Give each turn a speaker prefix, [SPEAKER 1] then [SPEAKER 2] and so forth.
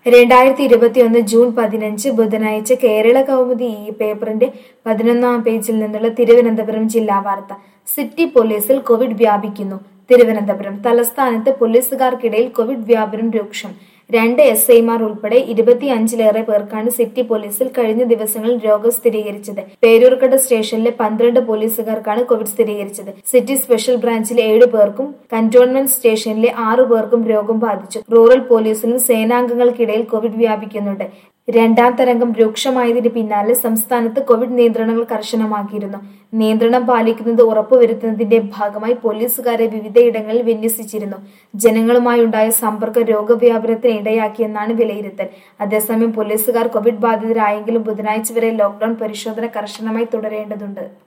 [SPEAKER 1] രണ്ടായിരത്തി ഇരുപത്തിയൊന്ന് ജൂൺ പതിനഞ്ച് ബുധനാഴ്ച കേരള കൗമുദി ഈ പേപ്പറിന്റെ പതിനൊന്നാം പേജിൽ നിന്നുള്ള തിരുവനന്തപുരം ജില്ലാ വാർത്ത സിറ്റി പോലീസിൽ കോവിഡ് വ്യാപിക്കുന്നു തിരുവനന്തപുരം തലസ്ഥാനത്ത് പോലീസുകാർക്കിടയിൽ കോവിഡ് വ്യാപനം രൂക്ഷം രണ്ട് എസ് ഐമാർ ഉൾപ്പെടെ ഇരുപത്തിയഞ്ചിലേറെ പേർക്കാണ് സിറ്റി പോലീസിൽ കഴിഞ്ഞ ദിവസങ്ങളിൽ രോഗം സ്ഥിരീകരിച്ചത് പേരൂർക്കട സ്റ്റേഷനിലെ പന്ത്രണ്ട് പോലീസുകാർക്കാണ് കോവിഡ് സ്ഥിരീകരിച്ചത് സിറ്റി സ്പെഷ്യൽ ബ്രാഞ്ചിലെ ഏഴ് പേർക്കും കന്റോൺമെന്റ് സ്റ്റേഷനിലെ ആറു പേർക്കും രോഗം ബാധിച്ചു റൂറൽ പോലീസിലും സേനാംഗങ്ങൾക്കിടയിൽ കോവിഡ് വ്യാപിക്കുന്നുണ്ട് രണ്ടാം തരംഗം രൂക്ഷമായതിന് പിന്നാലെ സംസ്ഥാനത്ത് കോവിഡ് നിയന്ത്രണങ്ങൾ കർശനമാക്കിയിരുന്നു നിയന്ത്രണം പാലിക്കുന്നത് ഉറപ്പുവരുത്തുന്നതിന്റെ ഭാഗമായി പോലീസുകാരെ വിവിധയിടങ്ങളിൽ വിന്യസിച്ചിരുന്നു ജനങ്ങളുമായുണ്ടായ സമ്പർക്കം രോഗവ്യാപനത്തിന് ഇടയാക്കിയെന്നാണ് വിലയിരുത്തൽ അതേസമയം പോലീസുകാർ കോവിഡ് ബാധിതരായെങ്കിലും ബുധനാഴ്ച വരെ ലോക്ഡൌൺ പരിശോധന കർശനമായി തുടരേണ്ടതുണ്ട്